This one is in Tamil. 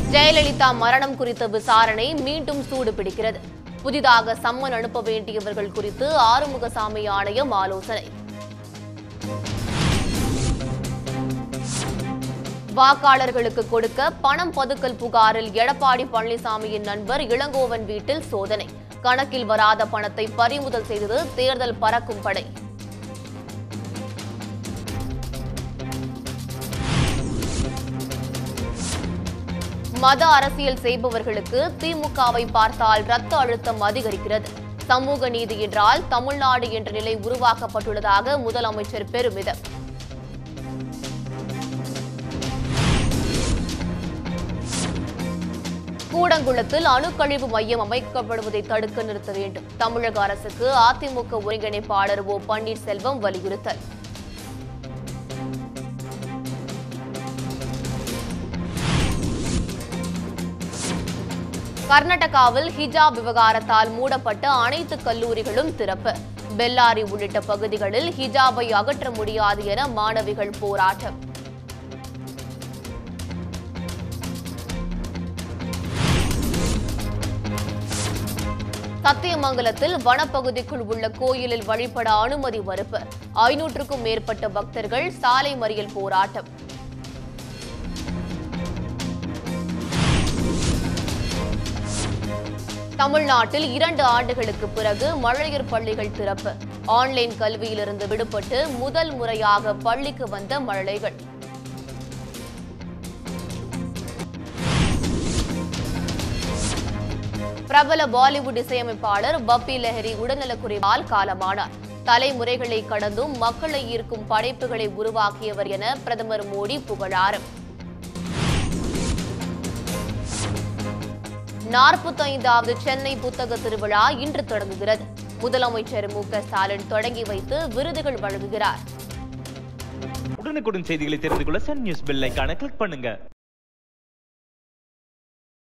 ஜெயலலிதா மரணம் குறித்த விசாரணை மீண்டும் சூடு பிடிக்கிறது புதிதாக சம்மன் அனுப்ப வேண்டியவர்கள் குறித்து ஆறுமுகசாமி ஆணையம் ஆலோசனை வாக்காளர்களுக்கு கொடுக்க பணம் பதுக்கல் புகாரில் எடப்பாடி பழனிசாமியின் நண்பர் இளங்கோவன் வீட்டில் சோதனை கணக்கில் வராத பணத்தை பறிமுதல் செய்தது தேர்தல் பறக்கும் படை மத அரசியல் செய்பவர்களுக்கு திமுகவை பார்த்தால் ரத்த அழுத்தம் அதிகரிக்கிறது சமூக நீதி என்றால் தமிழ்நாடு என்ற நிலை உருவாக்கப்பட்டுள்ளதாக முதலமைச்சர் பெருமிதம் கூடங்குளத்தில் அணுக்கழிவு மையம் அமைக்கப்படுவதை தடுக்க நிறுத்த வேண்டும் தமிழக அரசுக்கு அதிமுக ஒருங்கிணைப்பாளர் ஓ பன்னீர்செல்வம் வலியுறுத்தல் கர்நாடகாவில் ஹிஜாப் விவகாரத்தால் மூடப்பட்ட அனைத்து கல்லூரிகளும் திறப்பு பெல்லாரி உள்ளிட்ட பகுதிகளில் ஹிஜாபை அகற்ற முடியாது என மாணவிகள் போராட்டம் சத்தியமங்கலத்தில் வனப்பகுதிக்குள் உள்ள கோயிலில் வழிபட அனுமதி மறுப்பு ஐநூற்றுக்கும் மேற்பட்ட பக்தர்கள் சாலை மறியல் போராட்டம் தமிழ்நாட்டில் இரண்டு ஆண்டுகளுக்கு பிறகு மழலையர் பள்ளிகள் திறப்பு ஆன்லைன் கல்வியிலிருந்து விடுபட்டு முதல் முறையாக பள்ளிக்கு வந்த மழலைகள் பிரபல பாலிவுட் இசையமைப்பாளர் பப்பி லஹரி உடல்நலக்குறைவால் காலமானார் தலைமுறைகளை கடந்தும் மக்களை ஈர்க்கும் படைப்புகளை உருவாக்கியவர் என பிரதமர் மோடி புகழாரம் நாற்பத்தைந்தாவது சென்னை புத்தக திருவிழா இன்று தொடங்குகிறது முதலமைச்சர் மு க ஸ்டாலின் தொடங்கி வைத்து விருதுகள் வழங்குகிறார் உடனுக்குடன் செய்திகளை தெரிந்து கொள்ள சன் நியூஸ் பெல் ஐகானை கிளிக் பண்ணுங்க